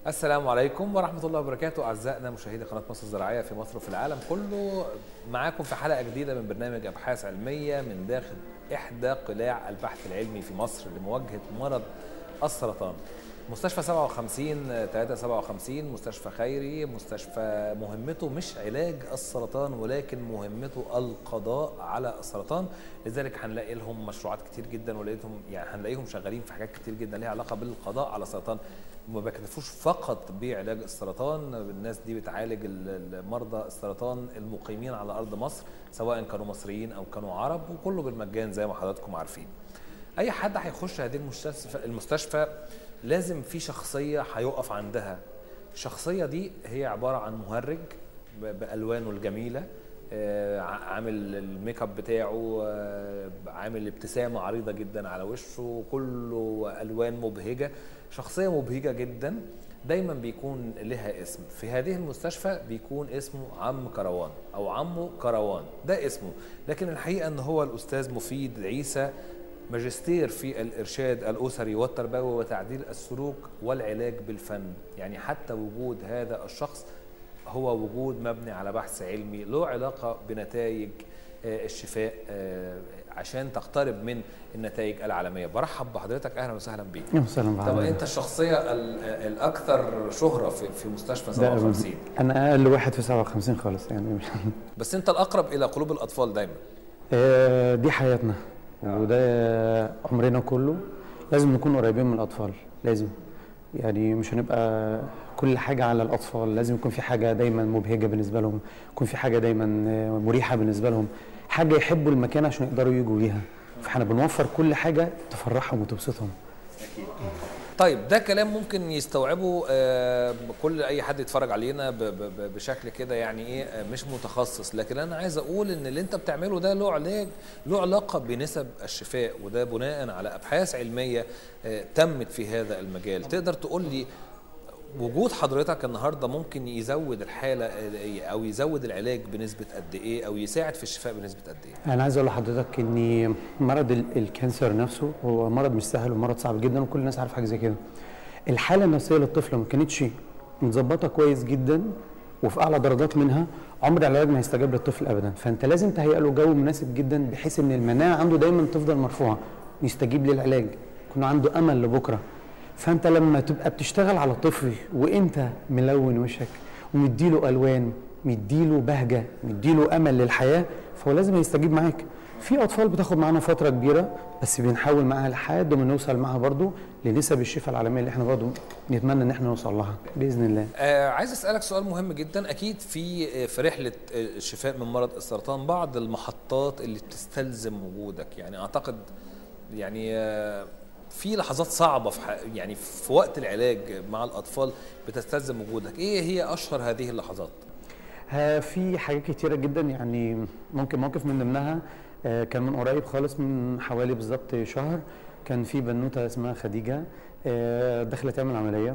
السلام عليكم ورحمة الله وبركاته أعزائنا مشاهدي قناة مصر الزراعية في مصر وفي العالم كله معاكم في حلقة جديدة من برنامج أبحاث علمية من داخل إحدى قلاع البحث العلمي في مصر لمواجهة مرض السرطان مستشفى 57 357 مستشفى خيري مستشفى مهمته مش علاج السرطان ولكن مهمته القضاء على السرطان لذلك هنلاقي لهم مشروعات كتير جدا ولقيتهم يعني هنلاقيهم شغالين في حاجات كتير جدا ليها علاقه بالقضاء على السرطان ما بيكتفوش فقط بعلاج السرطان الناس دي بتعالج مرضى السرطان المقيمين على ارض مصر سواء كانوا مصريين او كانوا عرب وكله بالمجان زي ما حضراتكم عارفين اي حد هيخش هذه المستشفى المستشفى لازم في شخصيه هيقف عندها الشخصيه دي هي عباره عن مهرج بالوانه الجميله عامل الميك اب بتاعه عامل ابتسامه عريضه جدا على وشه كله الوان مبهجه شخصيه مبهجه جدا دايما بيكون لها اسم في هذه المستشفى بيكون اسمه عم كروان او عمو كروان ده اسمه لكن الحقيقه ان هو الاستاذ مفيد عيسى ماجستير في الارشاد الاسري والتربوي وتعديل السلوك والعلاج بالفن يعني حتى وجود هذا الشخص هو وجود مبني على بحث علمي له علاقه بنتائج الشفاء عشان تقترب من النتائج العالميه برحب بحضرتك اهلا وسهلا بيك اهلا وسهلا بحضرتك طب انت الشخصيه الاكثر شهره في في مستشفى 57 انا اقل واحد في 57 خالص يعني مش بس انت الاقرب الى قلوب الاطفال دايما دي حياتنا وده عمرنا كله لازم نكون قريبين من الاطفال لازم يعني مش هنبقى كل حاجه على الاطفال لازم يكون في حاجه دايما مبهجه بالنسبه لهم يكون في حاجه دايما مريحه بالنسبه لهم حاجه يحبوا المكان عشان يقدروا يجوا ليها فاحنا بنوفر كل حاجه تفرحهم وتبسطهم طيب ده كلام ممكن يستوعبه كل اي حد يتفرج علينا بشكل كده يعني ايه مش متخصص لكن انا عايز اقول ان اللي انت بتعمله ده له علاج له علاقه بنسب الشفاء وده بناء على ابحاث علميه تمت في هذا المجال تقدر تقول لي وجود حضرتك النهارده ممكن يزود الحاله او يزود العلاج بنسبه قد ايه او يساعد في الشفاء بنسبه قد ايه؟ انا عايز اقول لحضرتك ان مرض الكانسر نفسه هو مرض مش سهل ومرض صعب جدا وكل الناس عارفه حاجه زي كده. الحاله النفسيه للطفل ما كانتش متظبطه كويس جدا وفي اعلى درجات منها عمر العلاج ما هيستجاب للطفل ابدا فانت لازم تهيئ له جو مناسب جدا بحيث ان المناعه عنده دايما تفضل مرفوعه يستجيب للعلاج يكون عنده امل لبكره فانت لما تبقى بتشتغل على طفل وانت ملون وشك ومديله الوان مديله بهجه مديله امل للحياه فهو لازم يستجيب معاك في اطفال بتاخد معانا فتره كبيره بس بنحاول معاها لحد ما نوصل معاها برضو لنسب الشفاء العالميه اللي احنا برضو نتمنى ان احنا نوصل لها باذن الله آه عايز اسالك سؤال مهم جدا اكيد في في رحله الشفاء من مرض السرطان بعض المحطات اللي بتستلزم وجودك يعني اعتقد يعني آه في لحظات صعبه في يعني في وقت العلاج مع الاطفال بتستلزم وجودك ايه هي اشهر هذه اللحظات في حاجات كتيره جدا يعني ممكن موقف من ضمنها كان من قريب خالص من حوالي بالظبط شهر كان في بنوته اسمها خديجه داخله تعمل عمليه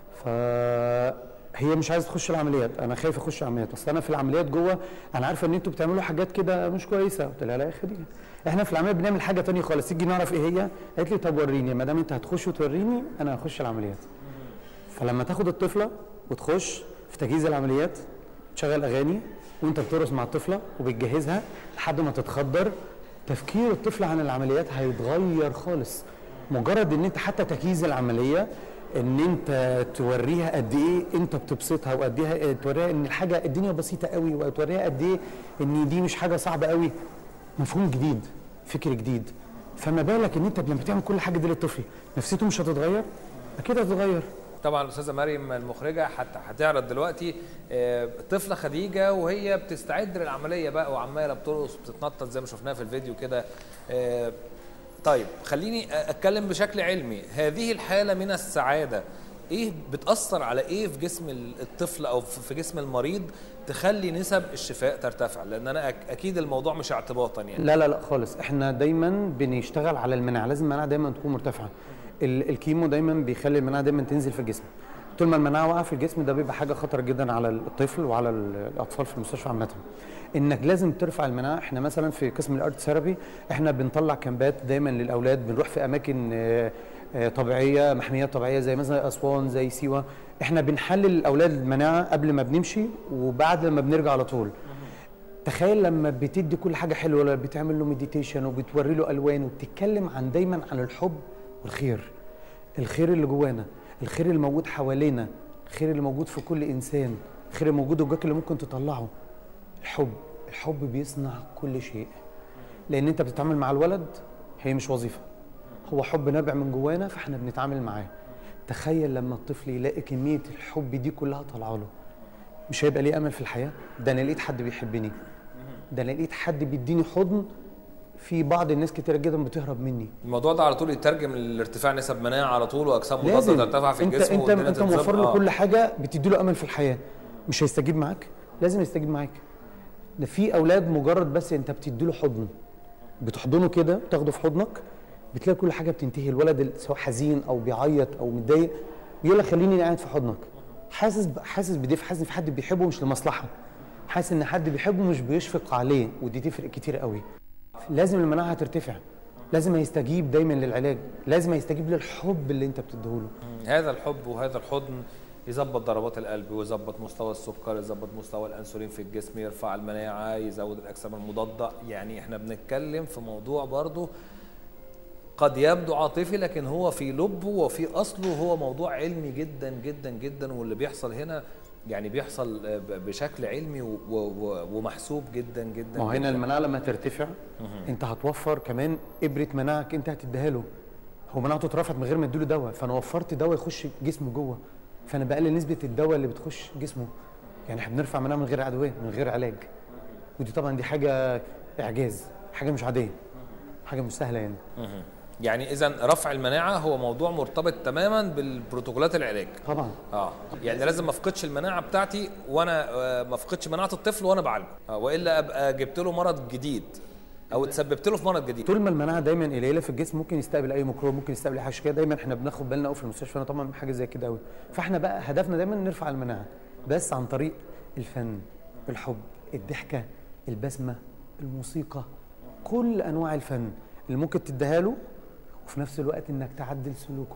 فهي مش عايزه تخش العمليات انا خايف اخش العمليات اصل انا في العمليات جوه انا عارفه ان انتوا بتعملوا حاجات كده مش كويسه قلت لها لا يا خديجه احنا في العمليات بنعمل حاجه تانية خالص تيجي نعرف ايه هي قالت لي طب وريني ما دام انت هتخش وتوريني انا هخش العمليات فلما تاخد الطفله وتخش في تجهيز العمليات تشغل اغاني وانت بترقص مع الطفله وبتجهزها لحد ما تتخدر تفكير الطفل عن العمليات هيتغير خالص مجرد ان انت حتى تجهيز العمليه ان انت توريها قد ايه انت بتبسطها وقد ايه توريها ان الحاجه الدنيا بسيطه قوي وتوريها قد ايه ان دي مش حاجه صعبه قوي مفهوم جديد فكر جديد فما بالك ان انت لما تعمل كل حاجه دي للطفل نفسيته مش هتتغير اكيد هتتغير طبعا الاستاذه مريم المخرجه حتى هتعرض دلوقتي الطفله خديجه وهي بتستعد للعمليه بقى وعماله بترقص وبتتنطط زي ما شفناها في الفيديو كده طيب خليني اتكلم بشكل علمي هذه الحاله من السعاده ايه بتاثر على ايه في جسم الطفل او في جسم المريض تخلي نسب الشفاء ترتفع لان انا اكيد الموضوع مش اعتباطا يعني لا لا لا خالص احنا دايما بنشتغل على المناعه لازم المناعه دايما تكون مرتفعه الكيمو دايما بيخلي المناعه دايما تنزل في الجسم طول ما المناعه واقعه في الجسم ده بيبقى حاجه خطر جدا على الطفل وعلى الاطفال في المستشفى عامه انك لازم ترفع المناعه احنا مثلا في قسم الارت ثيرابي احنا بنطلع كامبات دايما للاولاد بنروح في اماكن طبيعيه محميات طبيعيه زي مثلا اسوان زي سيوه احنا بنحلل الاولاد المناعه قبل ما بنمشي وبعد لما بنرجع على طول تخيل لما بتدي كل حاجه حلوه ولا بتعمل له مديتيشن وبتوري له الوان وبتتكلم عن دايما عن الحب والخير الخير اللي جوانا الخير اللي موجود حوالينا الخير اللي موجود في كل انسان الخير اللي موجود جواك اللي ممكن تطلعه الحب الحب بيصنع كل شيء لان انت بتتعامل مع الولد هي مش وظيفه هو حب نابع من جوانا فاحنا بنتعامل معاه تخيل لما الطفل يلاقي كميه الحب دي كلها طالعه له مش هيبقى ليه امل في الحياه ده انا لقيت حد بيحبني ده انا لقيت حد بيديني حضن في بعض الناس كتير جدا بتهرب مني الموضوع ده على طول يترجم لارتفاع نسب مناعه على طول واجسام مضاده لازم ترتفع في انت الجسم انت والدنيا انت موفر له تتظبط. كل حاجه بتدي له امل في الحياه مش هيستجيب معاك لازم يستجيب معاك ده في اولاد مجرد بس انت بتدي له حضن بتحضنه كده تاخده في حضنك بتلاقي كل حاجه بتنتهي الولد ال- سواء حزين او بيعيط او متضايق بيقول لك خليني قاعد في حضنك حاسس ب- حاسس بدفء حاسس ان في حد بيحبه مش لمصلحه حاسس ان حد بيحبه مش بيشفق عليه ودي تفرق كتير قوي لازم المناعه ترتفع لازم يستجيب دايما للعلاج لازم يستجيب للحب اللي انت بتديهوله هذا الحب وهذا الحضن يظبط ضربات القلب ويظبط مستوى السكر يظبط مستوى الانسولين في الجسم يرفع المناعه يزود الاجسام المضاده يعني احنا بنتكلم في موضوع برضه قد يبدو عاطفي لكن هو في لبه وفي اصله هو موضوع علمي جدا جدا جدا واللي بيحصل هنا يعني بيحصل آه، ب- بشكل علمي و- و- ومحسوب جدا جدا ما هو هنا جداً. المناعه لما ترتفع انت هتوفر كمان ابره مناعك انت هتديها له هو مناعته اترفعت من غير ما اديله دواء فانا وفرت دواء يخش جسمه جوه فانا بقلل نسبه الدواء اللي بتخش جسمه يعني احنا بنرفع مناعه من غير ادويه من غير علاج ودي طبعا دي حاجه اعجاز حاجه مش عاديه حاجه مش سهله يعني مهم. يعني اذا رفع المناعه هو موضوع مرتبط تماما بالبروتوكولات العلاج طبعا اه يعني لازم ما افقدش المناعه بتاعتي وانا آه، ما افقدش مناعه الطفل وانا بعالجه آه، والا ابقى جبت له مرض جديد او تسببت له في مرض جديد طول ما المناعه دايما قليله في الجسم ممكن يستقبل اي ميكروب ممكن يستقبل اي حاجه عشان كده دايما احنا بناخد بالنا قوي في المستشفى طبعا من حاجه زي كده قوي فاحنا بقى هدفنا دايما نرفع المناعه بس عن طريق الفن الحب الضحكه البسمه الموسيقى كل انواع الفن اللي ممكن تديها له وفي نفس الوقت انك تعدل سلوكه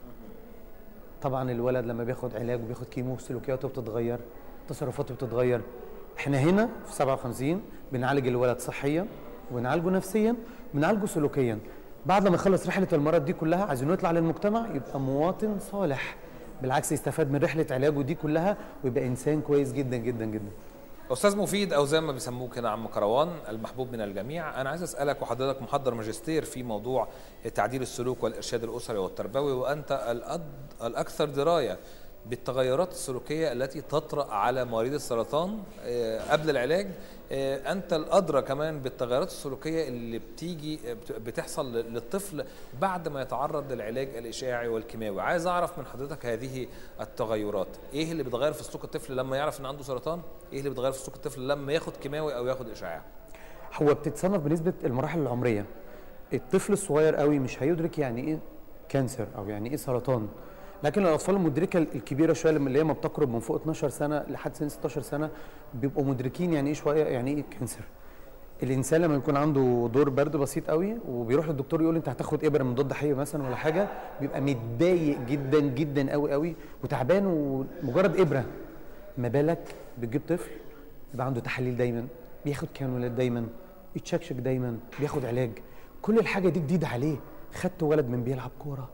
طبعا الولد لما بياخد علاج وبياخد كيمو سلوكياته بتتغير تصرفاته بتتغير احنا هنا في 57 بنعالج الولد صحيا وبنعالجه نفسيا وبنعالجه سلوكيا بعد ما يخلص رحله المرض دي كلها عايزينه يطلع للمجتمع يبقى مواطن صالح بالعكس يستفاد من رحله علاجه دي كلها ويبقى انسان كويس جدا جدا جدا استاذ مفيد او زي ما بيسموه كده عم كروان المحبوب من الجميع انا عايز اسالك وحضرتك محضر ماجستير في موضوع تعديل السلوك والارشاد الاسري والتربوي وانت الأد... الاكثر درايه بالتغيرات السلوكيه التي تطرا على مريض السرطان آه، قبل العلاج آه، انت الادرى كمان بالتغيرات السلوكيه اللي بتيجي بت- بتحصل للطفل بعد ما يتعرض للعلاج الاشعاعي والكيماوي عايز اعرف من حضرتك هذه التغيرات ايه اللي بيتغير في سلوك الطفل لما يعرف ان عنده سرطان ايه اللي بيتغير في سلوك الطفل لما ياخد كيماوي او ياخد اشعاع هو بتتصنف بنسبه المراحل العمريه الطفل الصغير قوي مش هيدرك يعني ايه كانسر او يعني ايه سرطان لكن الاطفال المدركه الكبيره شويه اللي هي ما بتقرب من فوق 12 سنه لحد سن 16 سنه بيبقوا مدركين يعني ايه شويه يعني ايه كانسر الانسان لما يكون عنده دور برد بسيط قوي وبيروح للدكتور يقول انت هتاخد ابره من ضد حيوي مثلا ولا حاجه بيبقى متضايق جدا جدا قوي قوي وتعبان ومجرد ابره ما بالك بتجيب طفل يبقى عنده تحاليل دايما بياخد كانولات دايما يتشكشك دايما بياخد علاج كل الحاجه دي جديده عليه خدت ولد من بيلعب كوره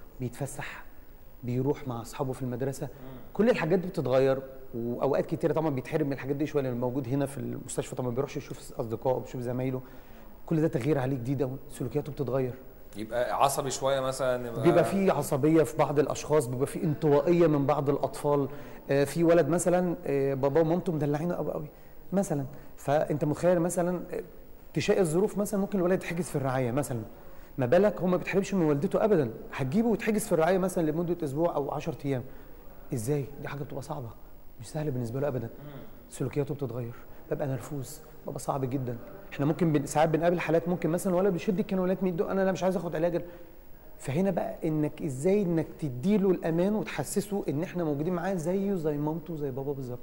بيتفسح بيروح مع اصحابه في المدرسه كل الحاجات دي بتتغير واوقات كتيره طبعا بيتحرم من الحاجات دي شويه لان موجود هنا في المستشفى طبعا ما بيروحش يشوف اصدقائه بيشوف زمايله كل ده تغيير عليه جديد قوي سلوكياته بتتغير يبقى عصبي شويه مثلا يبقى بيبقى في عصبيه في بعض الاشخاص بيبقى في انطوائيه من بعض الاطفال آه، في ولد مثلا آه، باباه ومامته مدلعينه قوي قوي مثلا فانت متخيل مثلا آه، تشاء الظروف مثلا ممكن الولد يتحجز في الرعايه مثلا ما بالك هو ما بيتحرمش من والدته ابدا هتجيبه ويتحجز في الرعايه مثلا لمده اسبوع او 10 ايام ازاي دي حاجه بتبقى صعبه مش سهله بالنسبه له ابدا سلوكياته بتتغير ببقى نرفوز ببقى صعب جدا احنا ممكن بن... ساعات بنقابل حالات ممكن مثلا ولد بيشد الكانولات 100 دق انا لا مش عايز اخد علاج فهنا بقى انك ازاي انك تديله الامان وتحسسه ان احنا موجودين معاه زيه زي مامته زي بابا بالظبط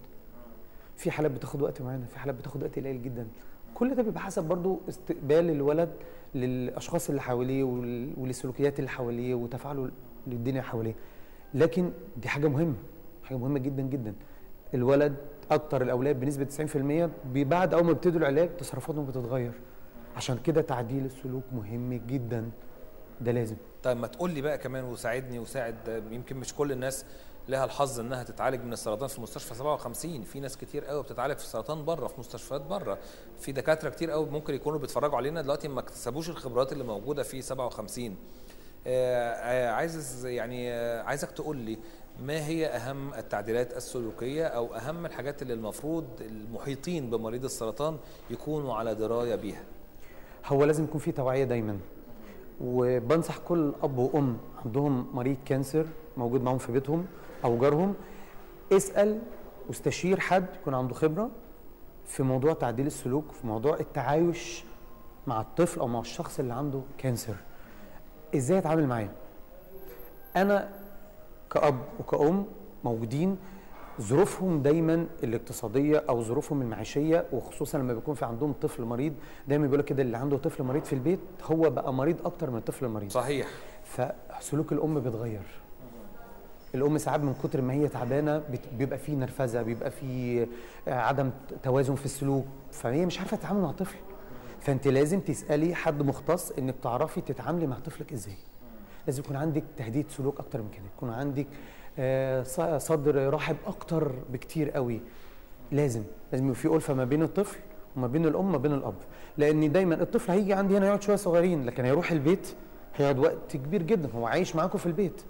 في حالات بتاخد وقت معانا في حالات بتاخد وقت قليل جدا كل ده بيبقى حسب برضو استقبال الولد للاشخاص اللي حواليه وال- وللسلوكيات اللي حواليه وتفاعله للدنيا حواليه لكن دي حاجه مهمه حاجه مهمه جدا جدا الولد اكتر الاولاد بنسبه 90% بي- بعد اول ما بيبتدوا العلاج تصرفاتهم بتتغير عشان كده تعديل السلوك مهم جدا ده لازم طيب ما تقول لي بقى كمان وساعدني وساعد يمكن مش كل الناس لها الحظ انها تتعالج من السرطان في مستشفى 57 في ناس كتير قوي بتتعالج في السرطان بره في مستشفيات بره في دكاتره كتير قوي ممكن يكونوا بيتفرجوا علينا دلوقتي ما اكتسبوش الخبرات اللي موجوده في 57 آه، آه، عايز يعني آه، عايزك تقول لي ما هي اهم التعديلات السلوكيه او اهم الحاجات اللي المفروض المحيطين بمريض السرطان يكونوا على درايه بيها هو لازم يكون في توعيه دايما وبنصح كل اب وام عندهم مريض كانسر موجود معاهم في بيتهم او جارهم اسال واستشير حد يكون عنده خبره في موضوع تعديل السلوك في موضوع التعايش مع الطفل او مع الشخص اللي عنده كانسر ازاي اتعامل معاه انا كأب وكأم موجودين ظروفهم دايما الاقتصاديه او ظروفهم المعيشيه وخصوصا لما بيكون في عندهم طفل مريض دايما بيقول لك كده اللي عنده طفل مريض في البيت هو بقى مريض اكتر من الطفل المريض صحيح فسلوك الام بيتغير الام ساعات من كتر ما هي تعبانه بت- بيبقى في نرفزه بيبقى في آه، عدم توازن في السلوك فهي مش عارفه تتعامل مع طفل فانت لازم تسالي حد مختص انك تعرفي تتعاملي مع طفلك ازاي لازم يكون عندك تهديد سلوك اكتر من كده يكون عندك آه، ص- صدر رحب اكتر بكتير قوي لازم لازم يبقى في ألفة ما بين الطفل وما بين الام وما بين الاب لان دايما الطفل هيجي عندي هنا يقعد شويه صغيرين لكن هيروح البيت هيقعد وقت كبير جدا هو عايش معاكم في البيت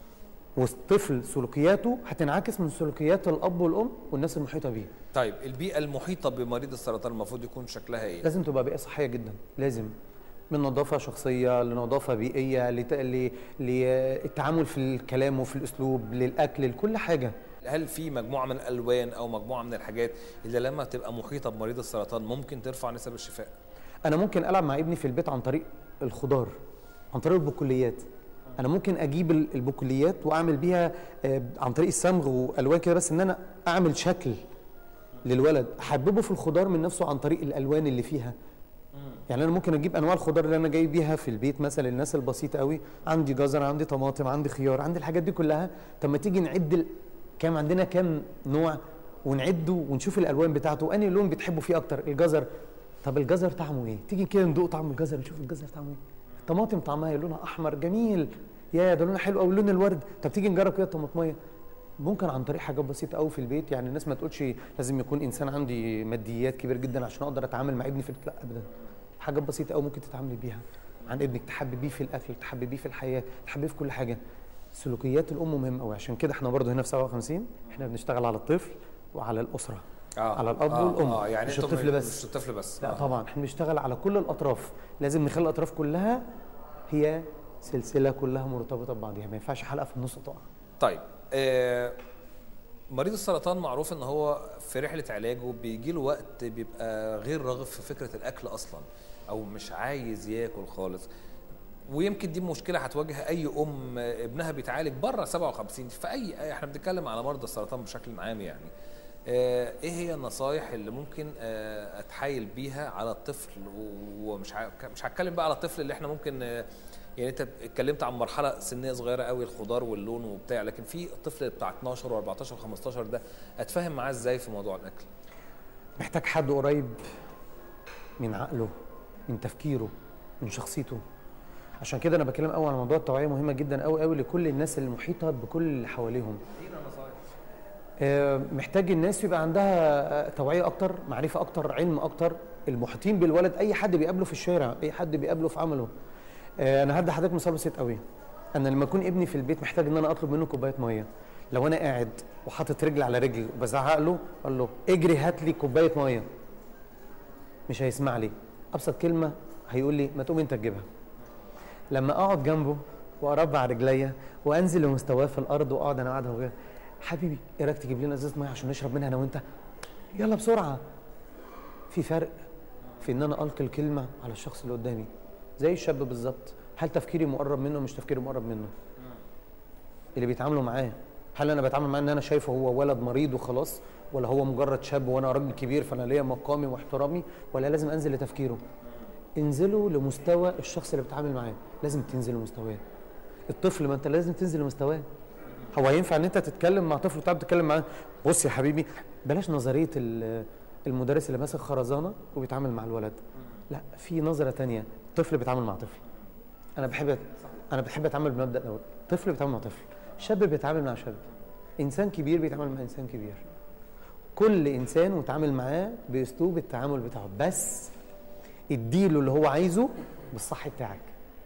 والطفل سلوكياته هتنعكس من سلوكيات الاب والام والناس المحيطه بيه طيب البيئه المحيطه بمريض السرطان المفروض يكون شكلها ايه لازم تبقى بيئه صحيه جدا لازم من نظافه شخصيه لنظافه بيئيه لت- ل- للتعامل في الكلام وفي الاسلوب للاكل لكل حاجه هل في مجموعه من الالوان او مجموعه من الحاجات اللي لما تبقى محيطه بمريض السرطان ممكن ترفع نسب الشفاء انا ممكن العب مع ابني في البيت عن طريق الخضار عن طريق البقوليات انا ممكن اجيب ال- البقوليات واعمل بيها آه، عن طريق الصمغ والوان كده بس ان انا اعمل شكل للولد احببه في الخضار من نفسه عن طريق الالوان اللي فيها يعني انا ممكن اجيب انواع الخضار اللي انا جاي بيها في البيت مثلا الناس البسيطه قوي عندي جزر عندي طماطم عندي خيار عندي الحاجات دي كلها طب ما تيجي نعد ال- كام عندنا كام نوع ونعده ونشوف الالوان بتاعته وانهي لون بتحبوا فيه اكتر الجزر طب الجزر طعمه ايه تيجي كده ندوق طعم الجزر نشوف الجزر طعمه ايه الطماطم طعمها إيه؟ لونها احمر جميل يا ده لونها حلو قوي لون الورد طب تيجي نجرب كده الطماطميه ممكن عن طريق حاجات بسيطه قوي في البيت يعني الناس ما تقولش لازم يكون انسان عندي ماديات كبير جدا عشان اقدر اتعامل مع ابني في البيت لا ابدا حاجات بسيطه قوي ممكن تتعاملي بيها عن ابنك تحببيه في الاكل تحببيه في الحياه تحببيه في كل حاجه سلوكيات الام مهمه قوي عشان كده احنا برضه هنا في 57 احنا بنشتغل على الطفل وعلى الاسره على الاب آه والام آه يعني مش أنتم الطفل بس مش الطفل بس لا آه. طبعا احنا بنشتغل على كل الاطراف لازم نخلي الاطراف كلها هي سلسله كلها مرتبطه ببعضها ما ينفعش حلقه في النص تقع طيب آه مريض السرطان معروف ان هو في رحله علاجه بيجي له وقت بيبقى غير راغب في فكره الاكل اصلا او مش عايز ياكل خالص ويمكن دي مشكله هتواجه اي ام ابنها بيتعالج بره 57 في اي احنا بنتكلم على مرضى السرطان بشكل عام يعني آه، ايه هي النصايح اللي ممكن آه، اتحايل بيها على الطفل و- ومش ع- مش هتكلم بقى على الطفل اللي احنا ممكن آه، يعني انت اتكلمت عن مرحله سنيه صغيره قوي الخضار واللون وبتاع لكن في الطفل بتاع 12 و14 و15 ده اتفاهم معاه ازاي في موضوع الاكل محتاج حد قريب من عقله من تفكيره من شخصيته عشان كده انا بتكلم قوي على موضوع التوعيه مهمه جدا قوي قوي لكل الناس المحيطه بكل اللي حواليهم آه، محتاج الناس يبقى عندها آه، توعيه اكتر معرفه اكتر علم اكتر المحيطين بالولد اي حد بيقابله في الشارع اي حد بيقابله في عمله آه، انا هدي حضرتك مثال بسيط قوي انا لما يكون ابني في البيت محتاج ان انا اطلب منه كوبايه ميه لو انا قاعد وحاطط رجل على رجل وبزعق له اقول له اجري هات لي كوبايه ميه مش هيسمع لي ابسط كلمه هيقول لي ما تقوم انت تجيبها لما اقعد جنبه واربع رجليا وانزل لمستواه في الارض واقعد انا قاعد هو حبيبي ايه رايك تجيب لنا ازازه ميه عشان نشرب منها انا وانت يلا بسرعه في فرق في ان انا القي الكلمه على الشخص اللي قدامي زي الشاب بالظبط هل تفكيري مقرب منه مش تفكيري مقرب منه اللي بيتعاملوا معاه هل انا بتعامل معاه ان انا شايفه هو ولد مريض وخلاص ولا هو مجرد شاب وانا راجل كبير فانا ليا مقامي واحترامي ولا لازم انزل لتفكيره انزلوا لمستوى الشخص اللي بتعامل معاه لازم تنزل لمستواه الطفل ما انت لازم تنزل لمستواه هو ينفع ان انت تتكلم مع طفل وتقعد تتكلم معاه بص يا حبيبي بلاش نظريه ال- المدرس اللي ماسك خرزانه وبيتعامل مع الولد لا في نظره تانية طفل بيتعامل مع طفل انا بحب انا بحب اتعامل بالمبدا ده طفل بيتعامل مع طفل شاب بيتعامل مع شاب انسان كبير بيتعامل مع انسان كبير كل انسان وتعامل معاه باسلوب التعامل بتاعه بس اديله اللي هو عايزه بالصح بتاعك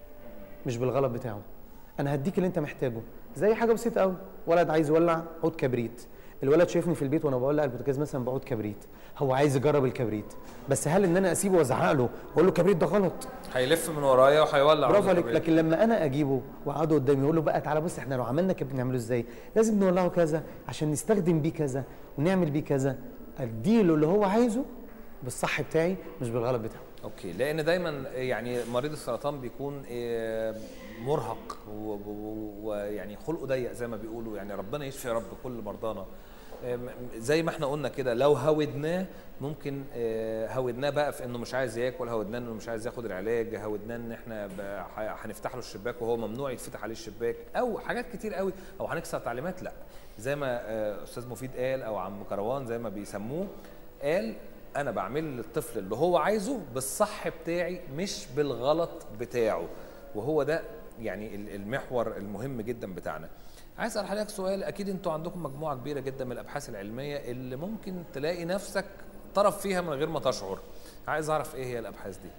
مش بالغلط بتاعه انا هديك اللي انت محتاجه زي حاجه بسيطه قوي ولد عايز يولع عود كبريت الولد شايفني في البيت وانا بولع البوتاجاز مثلا بعود كبريت هو عايز يجرب الكبريت بس هل ان انا اسيبه وازعق له واقول له الكبريت ده غلط هيلف من ورايا وهيولع برافو عليك الكبريت. لكن لما انا اجيبه واقعده قدامي اقول له بقى تعالى بص احنا لو عملنا كده بنعمله ازاي لازم نولعه كذا عشان نستخدم بيه كذا ونعمل بيه كذا اديله اللي هو عايزه بالصح بتاعي مش بالغلط بتاعه اوكي لان دايما يعني مريض السرطان بيكون آه، مرهق و- و- ويعني خلقه ضيق زي ما بيقولوا يعني ربنا يشفي يا رب كل مرضانا آم، زي ما احنا قلنا كده لو هودناه ممكن آه، هودناه بقى في انه مش عايز ياكل هودناه انه مش عايز ياخد العلاج هودناه ان احنا ب- ح- هنفتح له الشباك وهو ممنوع يتفتح عليه الشباك او حاجات كتير قوي او هنكسر تعليمات لا زي ما آه، استاذ مفيد قال او عم كروان زي ما بيسموه قال انا بعمل للطفل اللي هو عايزه بالصح بتاعي مش بالغلط بتاعه وهو ده يعني ال- المحور المهم جدا بتاعنا عايز اسال حضرتك سؤال اكيد انتوا عندكم مجموعه كبيره جدا من الابحاث العلميه اللي ممكن تلاقي نفسك طرف فيها من غير ما تشعر عايز اعرف ايه هي الابحاث دي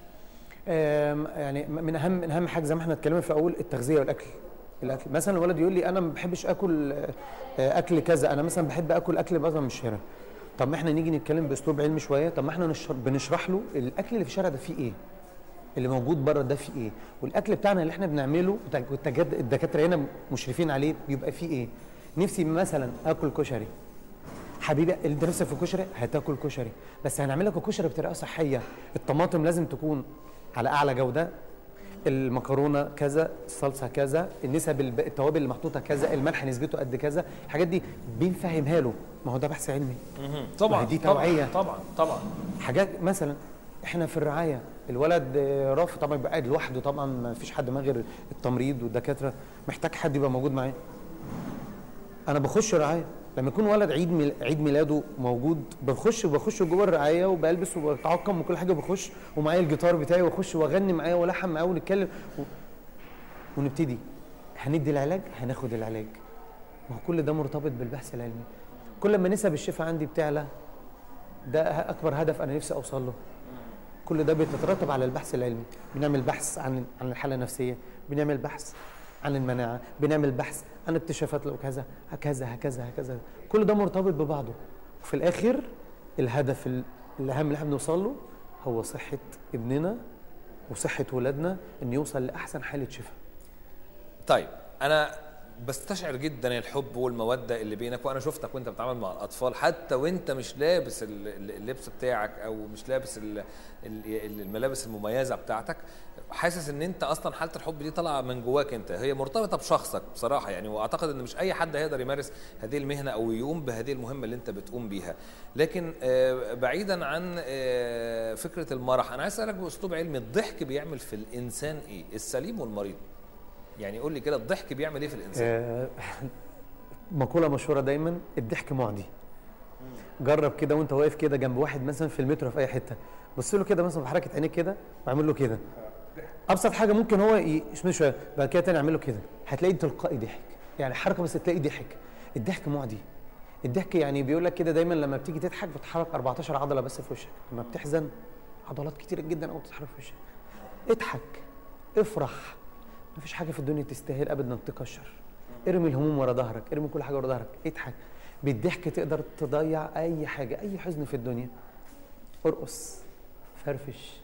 آم، يعني من اهم من اهم حاجه زي ما احنا اتكلمنا في اول التغذيه والاكل الاكل مثلا الولد يقول لي انا ما بحبش اكل آه، آه، اكل كذا انا مثلا بحب اكل اكل مثلا من الشارع طب ما احنا نيجي نتكلم باسلوب علمي شويه طب ما احنا نشر- بنشرح له الاكل اللي في الشارع ده فيه ايه اللي موجود بره ده فيه ايه والاكل بتاعنا اللي احنا بنعمله بتاع- والتجد- الدكاتره هنا مشرفين عليه بيبقى فيه ايه نفسي مثلا اكل كشري حبيبي انت نفسك في كشري هتاكل كشري بس هنعمل لك الكشري بطريقه صحيه الطماطم لازم تكون على اعلى جوده المكرونه كذا الصلصه كذا النسب الب- التوابل اللي محطوطه كذا الملح نسبته قد كذا الحاجات دي بنفهمها له ما هو ده بحث علمي طبعا ما هي دي طبعاً، توعية. طبعا طبعا حاجات مثلا احنا في الرعايه الولد آه، رافض طبعا يبقى قاعد لوحده طبعا ما فيش حد معاه غير التمريض والدكاتره محتاج حد يبقى موجود معاه انا بخش رعايه لما يكون ولد عيد ميل... عيد ميلاده موجود بخش وبخش جوه الرعايه وبلبس وبتعقم وكل حاجه بخش ومعايا الجيتار بتاعي واخش واغني معاه والحن معاه ونتكلم و... ونبتدي هندي العلاج هناخد العلاج ما هو كل ده مرتبط بالبحث العلمي كل ما نسب الشفاء عندي بتعلى ده اكبر هدف انا نفسي اوصل له كل ده بيترتب على البحث العلمي بنعمل بحث عن عن الحاله النفسيه بنعمل بحث عن المناعه بنعمل بحث عن اكتشافات لو كذا هكذا هكذا هكذا كل ده مرتبط ببعضه وفي الاخر الهدف ال- الاهم اللي احنا بنوصل له هو صحه ابننا وصحه ولادنا ان يوصل لاحسن حاله شفاء طيب انا بستشعر جدا الحب والموده اللي بينك وانا شفتك وانت بتتعامل مع الاطفال حتى وانت مش لابس ال- ال- اللبس بتاعك او مش لابس ال- ال- الملابس المميزه بتاعتك حاسس ان انت اصلا حاله الحب دي طالعه من جواك انت هي مرتبطه بشخصك بصراحه يعني واعتقد ان مش اي حد هيقدر يمارس هذه المهنه او يقوم بهذه المهمه اللي انت بتقوم بيها لكن آه، بعيدا عن آه، فكره المرح انا عايز اسالك باسلوب علمي الضحك بيعمل في الانسان ايه السليم والمريض يعني قول لي كده الضحك بيعمل ايه في الانسان؟ آه، مقوله مشهوره دايما الضحك معدي جرب كده وانت واقف كده جنب واحد مثلا في المترو في اي حته بص له كده مثلا بحركه عينيك كده واعمل له كده ابسط حاجه ممكن هو يشمل شويه بعد كده تاني اعمل له كده هتلاقي تلقائي ضحك يعني حركه بس تلاقي ضحك الضحك معدي الضحك يعني بيقول لك كده دايما لما بتيجي تضحك بتحرك 14 عضله بس في وشك لما بتحزن عضلات كتيره جدا قوي بتتحرك في وشك اضحك افرح مفيش حاجه في الدنيا تستاهل ابدا تكشر ارمي الهموم ورا ظهرك ارمي كل حاجه ورا ظهرك اضحك بالضحك تقدر تضيع اي حاجه اي حزن في الدنيا ارقص فرفش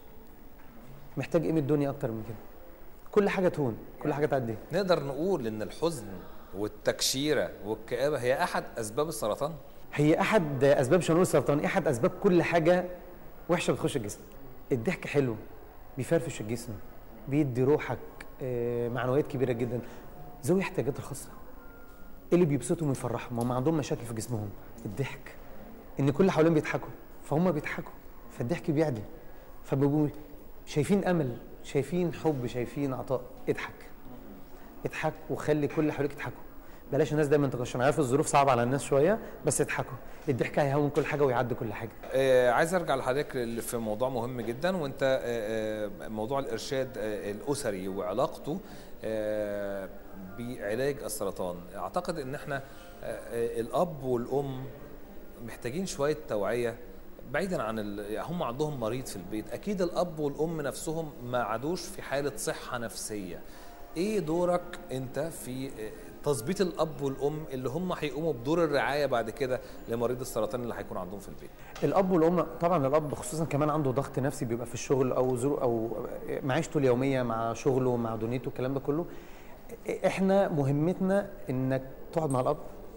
محتاج ايه من الدنيا اكتر من كده كل حاجه تهون كل حاجه تعدي نقدر نقول ان الحزن والتكشيره والكآبه هي احد اسباب السرطان هي احد اسباب شنو السرطان احد اسباب كل حاجه وحشه بتخش الجسم الضحك حلو بيفرفش الجسم بيدي روحك آه، معنويات كبيره جدا ذوي احتياجات الخاصه إيه اللي بيبسطهم ويفرحهم هم عندهم مشاكل في جسمهم الضحك ان كل اللي حواليهم بيضحكوا فهم بيضحكوا فالضحك بيعدل فبيبقوا شايفين امل شايفين حب شايفين عطاء اضحك اضحك وخلي كل اللي حواليك يضحكوا بلاش الناس دايما تغش انا عارف الظروف صعبه على الناس شويه بس اضحكوا الضحك هيهون كل حاجه ويعدي كل حاجه آه عايز ارجع لحضرتك ل- في موضوع مهم جدا وانت آه آه موضوع الارشاد آه الاسري وعلاقته آه بعلاج السرطان اعتقد ان احنا آه آه الاب والام محتاجين شويه توعيه بعيدا عن ال... يعني هم عندهم مريض في البيت اكيد الاب والام نفسهم ما عادوش في حاله صحه نفسيه ايه دورك انت في آه، تظبيط الاب والام اللي هم هيقوموا بدور الرعايه بعد كده لمريض السرطان اللي هيكون عندهم في البيت الاب والام طبعا الاب خصوصا كمان عنده ضغط نفسي بيبقى في الشغل او زرو او معيشته اليوميه مع شغله مع دنيته الكلام ده كله احنا مهمتنا انك تقعد مع الاب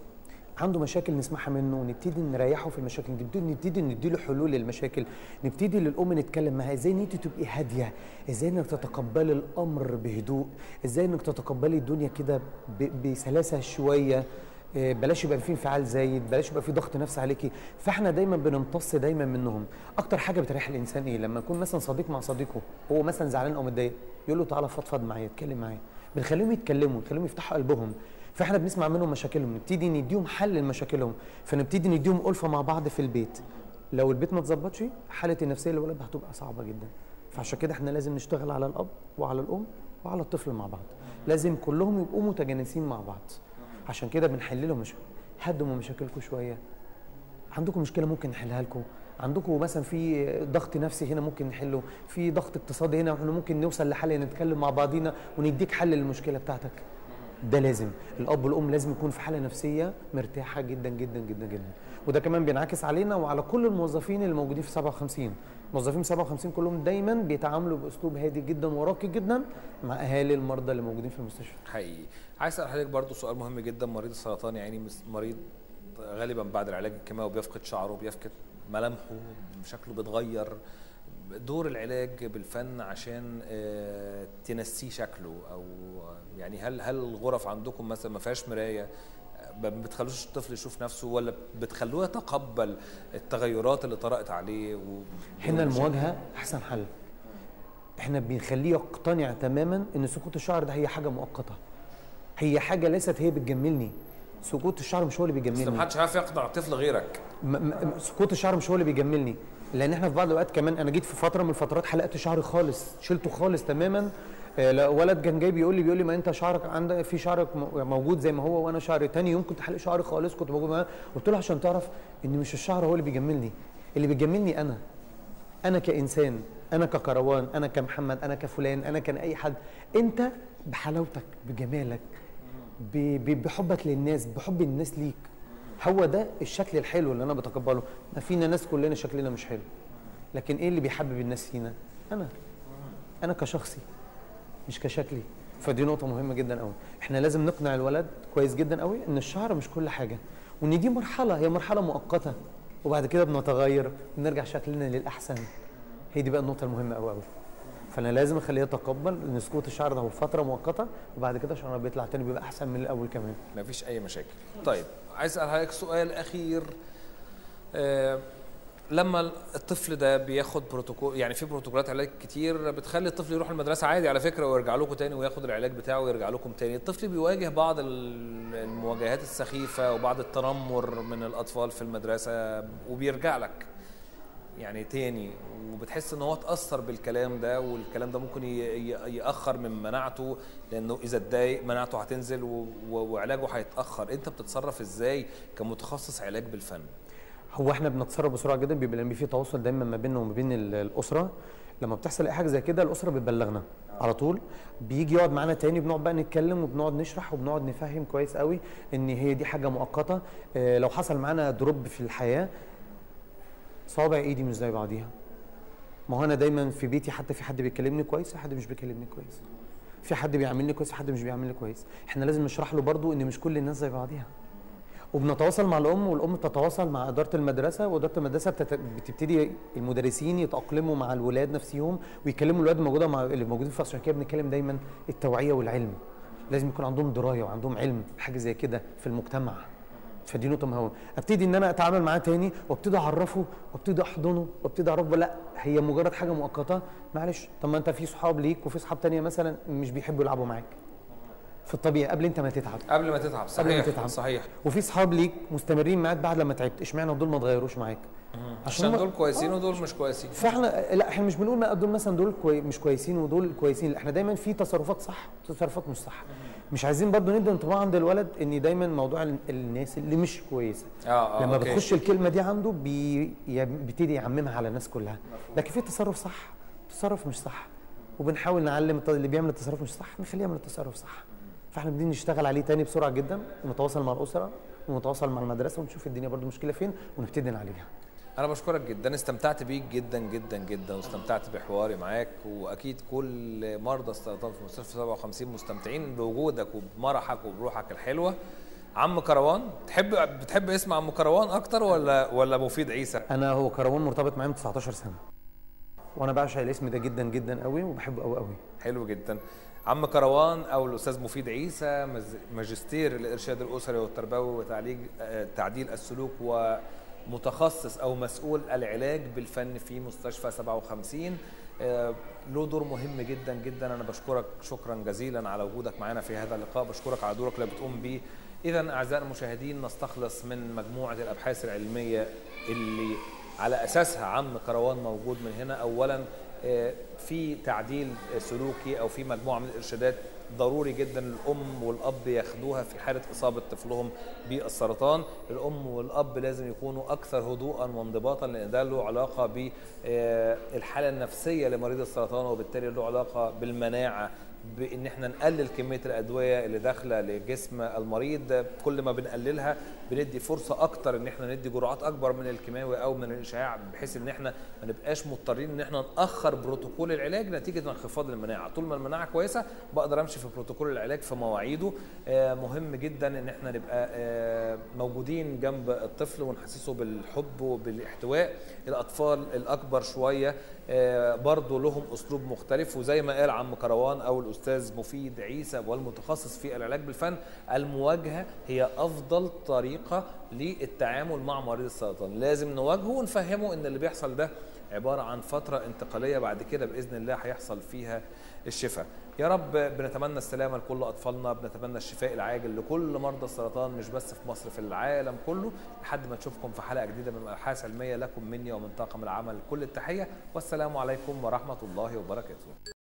عنده مشاكل نسمعها منه ونبتدي نريحه في المشاكل نبتدي نبتدي نديله حلول للمشاكل نبتدي للام نتكلم معاها ازاي ان انت تبقي هاديه ازاي انك تتقبلي الامر بهدوء ازاي انك تتقبلي الدنيا كده ب- بسلاسه شويه إيه، بلاش يبقى في انفعال زايد بلاش يبقى في ضغط نفسي عليكي فاحنا دايما بنمتص دايما منهم اكتر حاجه بتريح الانسان ايه لما يكون مثلا صديق مع صديقه هو مثلا زعلان او متضايق يقول له تعالى فضفض معايا اتكلم معايا بنخليهم يتكلموا نخليهم يفتحوا قلبهم فاحنا بنسمع منهم مشاكلهم نبتدي نديهم حل لمشاكلهم فنبتدي نديهم ألفة مع بعض في البيت لو البيت ما اتظبطش حالة النفسية للولد هتبقى صعبة جدا فعشان كده احنا لازم نشتغل على الأب وعلى الأم وعلى الطفل مع بعض لازم كلهم يبقوا متجانسين مع بعض عشان كده بنحل لهم مشاكل هدوا من مشاكلكم شوية عندكم مشكله ممكن نحلها لكم عندكم مثلا في ضغط نفسي هنا ممكن نحله في ضغط اقتصادي هنا واحنا ممكن نوصل لحل نتكلم مع بعضينا ونديك حل للمشكله بتاعتك ده لازم الاب والام لازم يكون في حاله نفسيه مرتاحه جدا جدا جدا جدا وده كمان بينعكس علينا وعلى كل الموظفين اللي موجودين في 57 موظفين 57 كلهم دايما بيتعاملوا باسلوب هادي جدا وراقي جدا مع اهالي المرضى اللي موجودين في المستشفى حقيقي عايز اسال حضرتك برضو سؤال مهم جدا مريض السرطان يعني مس- مريض غالبا بعد العلاج الكيماوي بيفقد شعره بيفقد ملامحه شكله بيتغير دور العلاج بالفن عشان آه، تنسيه شكله او يعني هل هل الغرف عندكم مثلا ما فيهاش مرايه ما بتخلوش الطفل يشوف نفسه ولا بتخلوه يتقبل التغيرات اللي طرأت عليه و... هنا المواجهه احسن حل احنا بنخليه يقتنع تماما ان سقوط الشعر ده هي حاجه مؤقته هي حاجه ليست هي بتجملني سقوط الشعر مش هو اللي بس ما بيجملني حدش عارف يقنع طفل غيرك م- م- سقوط الشعر مش هو اللي بيجملني لان احنا في بعض الاوقات كمان انا جيت في فتره من الفترات حلقت شعري خالص شلته خالص تماما آه، لا، ولد كان جاي بيقول لي بيقول لي ما انت شعرك عندك في شعرك م- موجود زي ما هو وانا شعري تاني يوم كنت حلق شعري خالص كنت موجود معاه قلت له عشان تعرف ان مش الشعر هو اللي بيجملني اللي بيجملني انا انا كانسان انا ككروان انا كمحمد انا كفلان انا كان اي حد انت بحلاوتك بجمالك ب- ب- بحبك للناس بحب الناس ليك هو ده الشكل الحلو اللي انا بتقبله ما فينا ناس كلنا شكلنا مش حلو لكن ايه اللي بيحبب الناس فينا انا انا كشخصي مش كشكلي فدي نقطة مهمة جدا قوي احنا لازم نقنع الولد كويس جدا قوي ان الشعر مش كل حاجة وان دي مرحلة هي مرحلة مؤقتة وبعد كده بنتغير ونرجع شكلنا للأحسن هي دي بقى النقطة المهمة قوي قوي فانا لازم اخليه يتقبل ان سقوط الشعر ده هو فترة مؤقتة وبعد كده شعره بيطلع تاني بيبقى احسن من الاول كمان ما فيش اي مشاكل طيب عايز اسال حضرتك سؤال اخير آه لما الطفل ده بياخد بروتوكول يعني في بروتوكولات علاج كتير بتخلي الطفل يروح المدرسه عادي على فكره ويرجع لكم تاني وياخد العلاج بتاعه ويرجع لكم تاني الطفل بيواجه بعض ال- المواجهات السخيفه وبعض التنمر من الاطفال في المدرسه وبيرجع لك يعني تاني وبتحس ان هو اتاثر بالكلام ده والكلام ده ممكن ي- ي- ياخر من مناعته لانه اذا اتضايق مناعته هتنزل و- و- وعلاجه هيتاخر انت بتتصرف ازاي كمتخصص علاج بالفن هو احنا بنتصرف بسرعه جدا بيبقى لما في تواصل دايما ما بيننا وما بين ال- الاسره لما بتحصل اي حاجه زي كده الاسره بتبلغنا على طول بيجي يقعد معانا تاني بنقعد بقى نتكلم وبنقعد نشرح وبنقعد نفهم كويس قوي ان هي دي حاجه مؤقته اه لو حصل معانا دروب في الحياه صوابع ايدي مش زي بعضيها ما هو انا دايما في بيتي حتى في حد بيكلمني كويس في حد مش بيكلمني كويس في حد بيعاملني كويس في حد مش بيعاملني كويس احنا لازم نشرح له برضو ان مش كل الناس زي بعضيها وبنتواصل مع الام والام تتواصل مع اداره المدرسه واداره المدرسه بتت- بتبتدي المدرسين يتاقلموا مع الولاد نفسهم ويكلموا الولاد الموجوده مع اللي موجودين في عشان كده بنتكلم دايما التوعيه والعلم لازم يكون عندهم درايه وعندهم علم حاجه زي كده في المجتمع فدي نقطه مهمه ابتدي ان انا اتعامل معاه تاني وابتدي اعرفه وابتدي احضنه وابتدي اعرفه لا هي مجرد حاجه مؤقته معلش طب ما انت في صحاب ليك وفي صحاب تانية مثلا مش بيحبوا يلعبوا معاك في الطبيعي قبل انت ما تتعب قبل ما تتعب قبل ما صحيح تتعب. صحيح وفي صحاب ليك مستمرين معاك بعد لما تعبت اشمعنى دول ما اتغيروش معاك عشان هما- دول كويسين ودول مش كويسين فاحنا لا احنا مش بنقول ما دول مثلا دول كوي مش كويسين ودول كويسين لا احنا دايما في تصرفات صح وتصرفات مش صح مش عايزين برضو ندي انطباع عند الولد ان دايما موضوع ال- الناس اللي مش كويسه اه اه لما أوكي. بتخش الكلمه دي عنده بي... يا- بيبتدي يعممها على الناس كلها لكن في تصرف صح تصرف مش صح وبنحاول نعلم الط- اللي بيعمل التصرف مش صح نخليه يعمل التصرف صح فاحنا بدنا نشتغل عليه تاني بسرعه جدا ونتواصل مع الاسره ونتواصل مع المدرسه ونشوف الدنيا برضو المشكله فين ونبتدي نعالجها انا بشكرك جدا استمتعت بيك جدا جدا جدا واستمتعت بحواري معاك واكيد كل مرضى السرطان في مستشفى 57 مستمتعين بوجودك وبمرحك وبروحك الحلوه عم كروان تحب بتحب اسم عم كروان اكتر ولا ولا مفيد عيسى انا هو كروان مرتبط معايا من 19 سنه وانا بعشق الاسم ده جدا جدا قوي وبحبه قوي قوي حلو جدا عم كروان او الاستاذ مفيد عيسى مز- ماجستير الارشاد الاسري والتربوي وتعليج آه، تعديل السلوك ومتخصص او مسؤول العلاج بالفن في مستشفى 57 آه، له دور مهم جدا جدا انا بشكرك شكرا جزيلا على وجودك معنا في هذا اللقاء بشكرك على دورك اللي بتقوم بيه اذا اعزائي المشاهدين نستخلص من مجموعه الابحاث العلميه اللي على اساسها عم كروان موجود من هنا اولا آه، في تعديل سلوكي او في مجموعه من الارشادات ضروري جدا الام والاب ياخدوها في حاله اصابه طفلهم بالسرطان الام والاب لازم يكونوا اكثر هدوءا وانضباطا لان ده له علاقه بالحاله النفسيه لمريض السرطان وبالتالي له علاقه بالمناعه بان احنا نقلل كميه الادويه اللي داخله لجسم المريض كل ما بنقللها بندي فرصه اكتر ان احنا ندي جرعات اكبر من الكيماوي او من الاشعاع بحيث ان احنا ما نبقاش مضطرين ان احنا ناخر بروتوكول العلاج نتيجه انخفاض المناعه طول ما المناعه كويسه بقدر امشي في بروتوكول العلاج في مواعيده آه، مهم جدا ان احنا نبقى آه، موجودين جنب الطفل ونحسسه بالحب وبالاحتواء الاطفال الاكبر شويه آه، برضو لهم اسلوب مختلف وزي ما قال عم كروان او الاستاذ مفيد عيسى والمتخصص في العلاج بالفن المواجهه هي افضل طريقه للتعامل مع مريض السرطان لازم نواجهه ونفهمه ان اللي بيحصل ده عباره عن فتره انتقاليه بعد كده باذن الله هيحصل فيها الشفاء يا رب بنتمنى السلامه لكل اطفالنا بنتمنى الشفاء العاجل لكل مرضى السرطان مش بس في مصر في العالم كله لحد ما نشوفكم في حلقه جديده من ابحاث علميه لكم مني ومن طاقم العمل كل التحيه والسلام عليكم ورحمه الله وبركاته